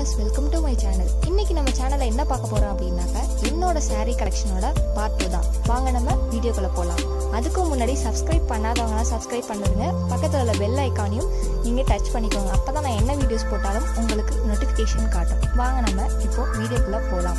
viewers welcome to my channel இன்னைக்கு நம்ம சேனல்ல என்ன பார்க்க போறோம் அப்படின்னாக்க என்னோட saree கலெக்ஷனோட பார்ட் டூ தான் வாங்க நம்ம வீடியோக்குள்ள போகலாம் அதுக்கு முன்னாடி சப்ஸ்கிரைப் பண்ணாதவங்களாம் சப்ஸ்கிரைப் பண்ணிடுங்க பக்கத்தில் உள்ள பெல் ஐக்கானையும் நீங்கள் டச் பண்ணிக்கோங்க அப்போ தான் நான் என்ன வீடியோஸ் போட்டாலும் உங்களுக்கு நோட்டிஃபிகேஷன் காட்டும் வாங்க நம்ம இப்போ வீடியோக்குள்ளே போகலாம்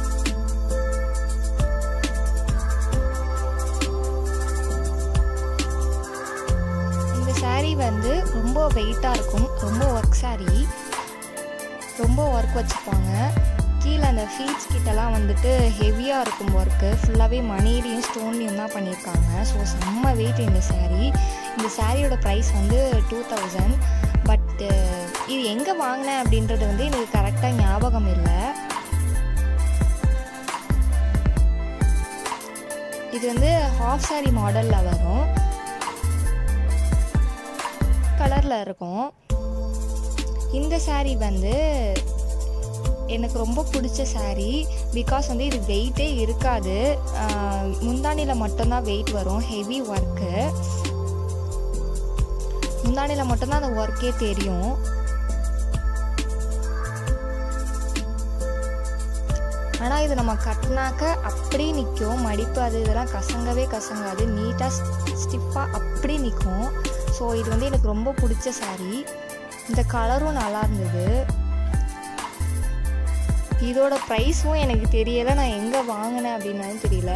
இந்த saree வந்து ரொம்ப வெயிட்டாக இருக்கும் ரொம்ப ஒர்க் saree ரொம்ப ஒர்க் வச்சுப்பாங்க கீழே அந்த ஃபீட்ஸ் கிட்டலாம் வந்துட்டு ஹெவியாக இருக்கும் ஒர்க்கு ஃபுல்லாகவே மணிலையும் ஸ்டோன்லையும் தான் பண்ணியிருக்காங்க ஸோ செம்ம வெயிட் இந்த saree இந்த சாரியோட ப்ரைஸ் வந்து டூ தௌசண்ட் பட் இது எங்கே வாங்கினேன் அப்படின்றது வந்து எனக்கு கரெக்டாக ஞாபகம் இல்லை இது வந்து ஹாஃப் saree மாடலில் வரும் கலரில் இருக்கும் இந்த saree வந்து எனக்கு ரொம்ப பிடிச்ச saree பிகாஸ் வந்து இது வெயிட்டே இருக்காது ஆஹ் முந்தானியில் மட்டும்தான் வெயிட் வரும் ஹெவி ஒர்க்கு முந்தானியில் மட்டும்தான் அந்த ஒர்க்கே தெரியும் ஆனால் இது நம்ம கட்டினாக்க அப்படியே நிற்கும் மடிப்பு அது இதெல்லாம் கசங்கவே கசங்காது நீட்டாக ஸ்டிஃபாக அப்படியே நிற்கும் ஸோ இது வந்து எனக்கு ரொம்ப பிடிச்ச saree இந்த கலரும் நல்லா இருந்தது இதோட ப்ரைஸும் எனக்கு தெரியல நான் எங்கே வாங்கினேன் அப்படின்னாலும் தெரியல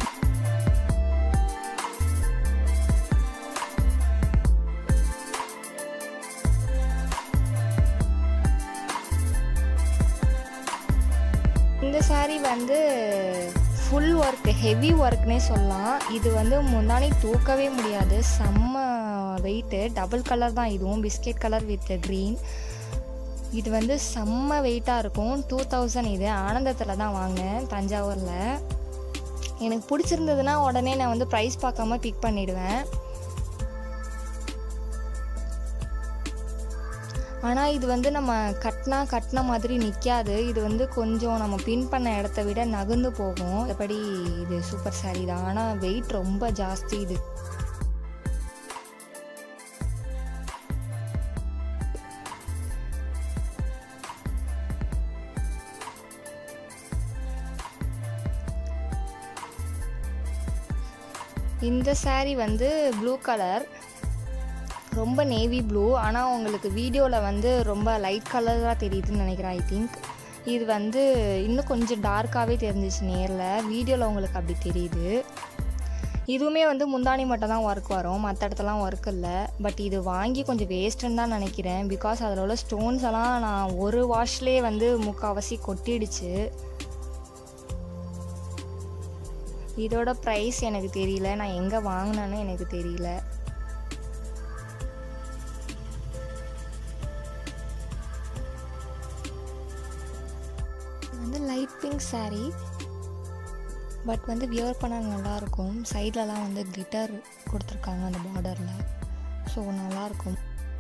இந்த saree வந்து ஃபுல் ஒர்க் ஹெவி ஒர்க்னே சொல்லலாம் இது வந்து முந்தானி தூக்கவே முடியாது செம்ம வெயிட்டு டபுள் கலர் தான் இதுவும் பிஸ்கெட் கலர் வித் க்ரீன் இது வந்து செம்ம வெயிட்டாக இருக்கும் டூ தௌசண்ட் இது ஆனந்தத்தில் தான் வாங்கினேன் தஞ்சாவூரில் எனக்கு பிடிச்சிருந்ததுன்னா உடனே நான் வந்து ப்ரைஸ் பார்க்காம பிக் பண்ணிடுவேன் ஆனால் இது வந்து நம்ம கட்டினா கட்டின மாதிரி நிற்காது இது வந்து கொஞ்சம் நம்ம பின் பண்ண இடத்த விட நகர்ந்து போகும் மற்றபடி இது சூப்பர் saree தான் ஆனால் வெயிட் ரொம்ப ஜாஸ்தி இது இந்த saree வந்து ப்ளூ கலர் ரொம்ப நேவி ப்ளூ ஆனால் உங்களுக்கு வீடியோவில் வந்து ரொம்ப லைட் கலராக தெரியுதுன்னு நினைக்கிறேன் ஐ திங்க் இது வந்து இன்னும் கொஞ்சம் டார்க்காகவே தெரிஞ்சிச்சு நேரில் வீடியோவில் உங்களுக்கு அப்படி தெரியுது இதுவுமே வந்து முந்தானி மட்டும் தான் ஒர்க் வரும் மற்ற இடத்துலாம் ஒர்க் இல்லை பட் இது வாங்கி கொஞ்சம் வேஸ்ட்டுன்னு தான் நினைக்கிறேன் பிகாஸ் அதில் உள்ள ஸ்டோன்ஸ் எல்லாம் நான் ஒரு வாஷ்லேயே வந்து முக்கால்வாசி கொட்டிடுச்சு இதோட ப்ரைஸ் எனக்கு தெரியல நான் எங்கே வாங்கினேன்னு எனக்கு தெரியல இது வந்து லைட் பிங்க் saree பட் வந்து வியர் பண்ண நல்லாயிருக்கும் சைட்லலாம் வந்து கிளிட்டர் கொடுத்துருக்காங்க அந்த பார்டரில் ஸோ நல்லாயிருக்கும்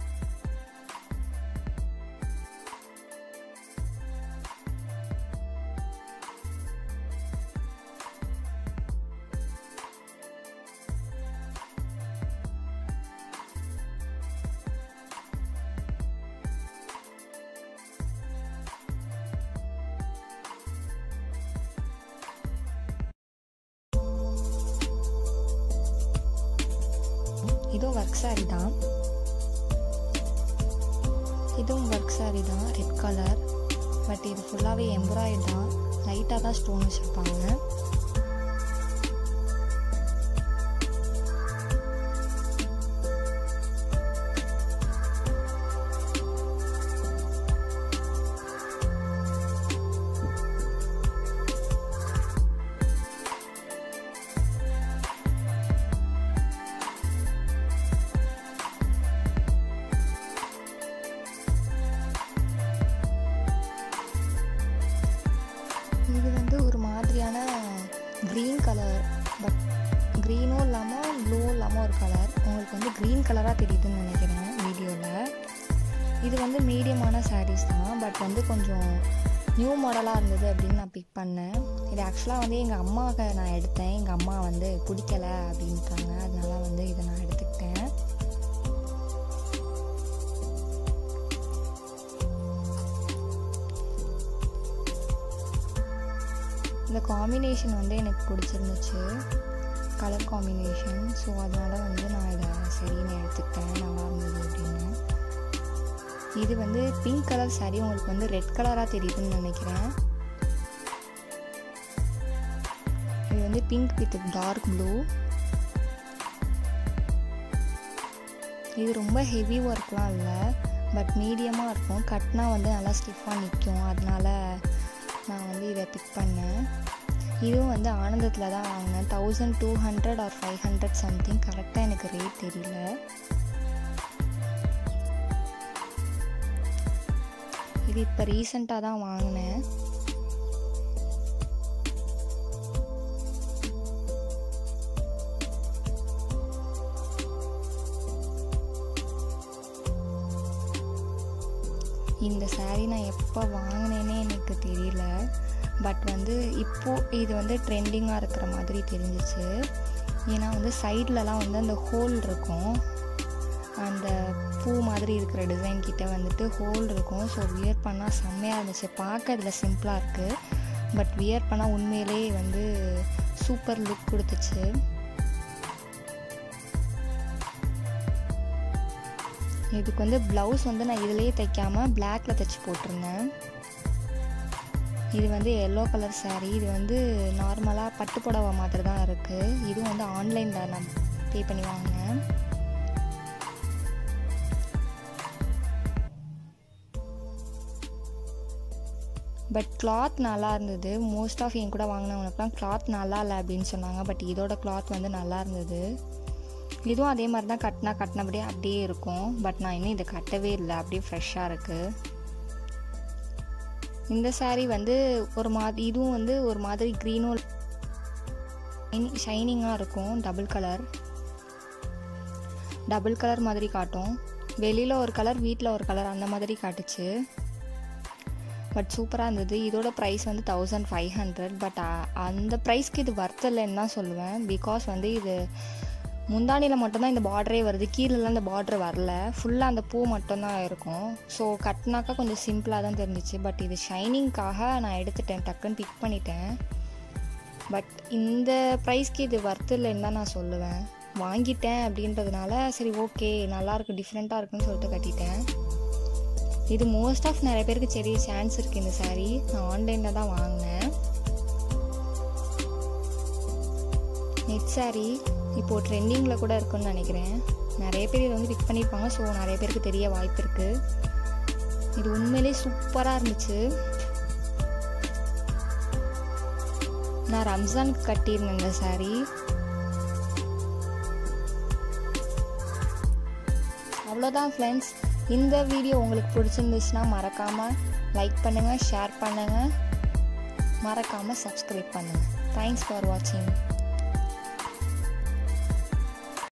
இதுவும் ஒர்க் saree தான் இதுவும் ஒர்க் saree தான் ரெட் கலர் பட் இது ஃபுல்லாகவே எம்ப்ராய்டு தான் லைட்டாக தான் ஸ்டோன் வச்சுருப்பாங்க இது வந்து ஒரு மாதிரியான க்ரீன் கலர் பட் க்ரீனும் இல்லாமல் ப்ளூவும் இல்லாமல் ஒரு கலர் உங்களுக்கு வந்து க்ரீன் கலராக தெரியுதுன்னு நினைக்கிறேன் வீடியோவில் இது வந்து மீடியமான சாரீஸ் தான் பட் வந்து கொஞ்சம் நியூ மாடலாக இருந்தது அப்படின்னு நான் பிக் பண்ணேன் இது ஆக்சுவலாக வந்து எங்கள் அம்மாவுக்கு நான் எடுத்தேன் எங்கள் அம்மா வந்து பிடிக்கல அப்படின்ட்டாங்க அதனால வந்து இதை நான் எடுத்துக்கிட்டேன் இந்த காம்பினேஷன் வந்து எனக்கு பிடிச்சிருந்துச்சு கலர் காம்பினேஷன் ஸோ அதனால் வந்து நான் இதை சரின்னு எடுத்துக்கிட்டேன் நல்லா இருந்தது அப்படின்னு இது வந்து பிங்க் கலர் saree உங்களுக்கு வந்து ரெட் கலராக தெரியுதுன்னு நினைக்கிறேன் இது வந்து பிங்க் வித் டார்க் ப்ளூ இது ரொம்ப ஹெவி ஒர்க்லாம் இல்லை பட் மீடியமாக இருக்கும் கட்னா வந்து நல்லா ஸ்டிஃபாக நிற்கும் அதனால நான் வந்து இதை பிக் பண்ணேன் இதுவும் வந்து ஆனந்தத்தில் தான் வாங்கினேன் thousand two hundred or five hundred something கரெக்டாக எனக்கு ரேட் தெரியல இது இப்போ ரீசண்டாக தான் வாங்கினேன் இந்த saree நான் எப்போ வாங்கினேனே எனக்கு தெரியல பட் வந்து இப்போது இது வந்து ட்ரெண்டிங்காக இருக்கிற மாதிரி தெரிஞ்சிச்சு ஏன்னா வந்து சைட்லலாம் வந்து அந்த ஹோல் இருக்கும் அந்த பூ மாதிரி இருக்கிற டிசைன் கிட்ட வந்துட்டு ஹோல் இருக்கும் ஸோ வியர் பண்ணால் செம்மையாக இருந்துச்சு பார்க்க இதில் சிம்பிளாக இருக்குது பட் வியர் பண்ணால் உண்மையிலே வந்து சூப்பர் லுக் கொடுத்துச்சு இதுக்கு வந்து ப்ளவுஸ் வந்து நான் இதிலேயே தைக்காமல் பிளாக்ல தைச்சி போட்டிருந்தேன் இது வந்து எல்லோ கலர் saree இது வந்து நார்மலாக பட்டு புடவை மாதிரி தான் இருக்குது இதுவும் வந்து ஆன்லைனில் நான் பே பண்ணி வாங்கினேன் பட் கிளாத் நல்லா இருந்தது மோஸ்ட் ஆஃப் என் கூட வாங்கினவங்களுக்குலாம் கிளாத் நல்லா இல்லை அப்படின்னு சொன்னாங்க பட் இதோட கிளாத் வந்து நல்லா இருந்தது இதுவும் அதே மாதிரி தான் கட்டினா கட்டினபடியே அப்படியே இருக்கும் பட் நான் இன்னும் இதை கட்டவே இல்லை அப்படியே ஃப்ரெஷ்ஷாக இருக்குது இந்த saree வந்து ஒரு மாதிரி இதுவும் வந்து ஒரு மாதிரி க்ரீனும் ஷைனிங்காக இருக்கும் டபுள் கலர் டபுள் கலர் மாதிரி காட்டும் வெளியில் ஒரு கலர் வீட்டில் ஒரு கலர் அந்த மாதிரி காட்டுச்சு பட் சூப்பராக இருந்தது இதோட ப்ரைஸ் வந்து தௌசண்ட் ஃபைவ் ஹண்ட்ரட் பட் அந்த ப்ரைஸ்க்கு இது worth இல்லைன்னு தான் சொல்லுவேன் பிகாஸ் வந்து இது முந்தானியில் மட்டும்தான் இந்த பார்டரே வருது கீழெல்லாம் இந்த பார்டர் வரல ஃபுல்லாக அந்த பூ மட்டும்தான் இருக்கும் ஸோ கட்டினாக்கா கொஞ்சம் சிம்பிளாக தான் தெரிஞ்சிச்சு பட் இது ஷைனிங்காக நான் எடுத்துட்டேன் டக்குன்னு பிக் பண்ணிட்டேன் பட் இந்த ப்ரைஸ்க்கு இது worth இல்லைன்னு தான் நான் சொல்லுவேன் வாங்கிட்டேன் அப்படின்றதுனால சரி ஓகே நல்லாயிருக்கு டிஃப்ரெண்ட்டாக இருக்குன்னு சொல்லிட்டு கட்டிட்டேன் இது மோஸ்ட் ஆஃப் நிறைய பேருக்கு சரி சான்ஸ் இருக்குது இந்த saree நான் ஆன்லைனில் தான் வாங்கினேன் நெட் saree இப்போது ட்ரெண்டிங்கில் கூட இருக்குன்னு நினைக்கிறேன் நிறைய பேர் இதை வந்து பிக் பண்ணியிருப்பாங்க ஸோ நிறைய பேருக்கு தெரிய வாய்ப்பு இருக்குது இது உண்மையிலே சூப்பராக இருந்துச்சு நான் ரம்ஜானுக்கு கட்டியிருந்தேன் இந்த saree அவ்வளோதான் ஃப்ரெண்ட்ஸ் இந்த வீடியோ உங்களுக்கு பிடிச்சிருந்துச்சுன்னா மறக்காமல் லைக் பண்ணுங்கள் ஷேர் பண்ணுங்கள் மறக்காமல் சப்ஸ்கிரைப் பண்ணுங்கள் தேங்க்ஸ் ஃபார் வாட்சிங்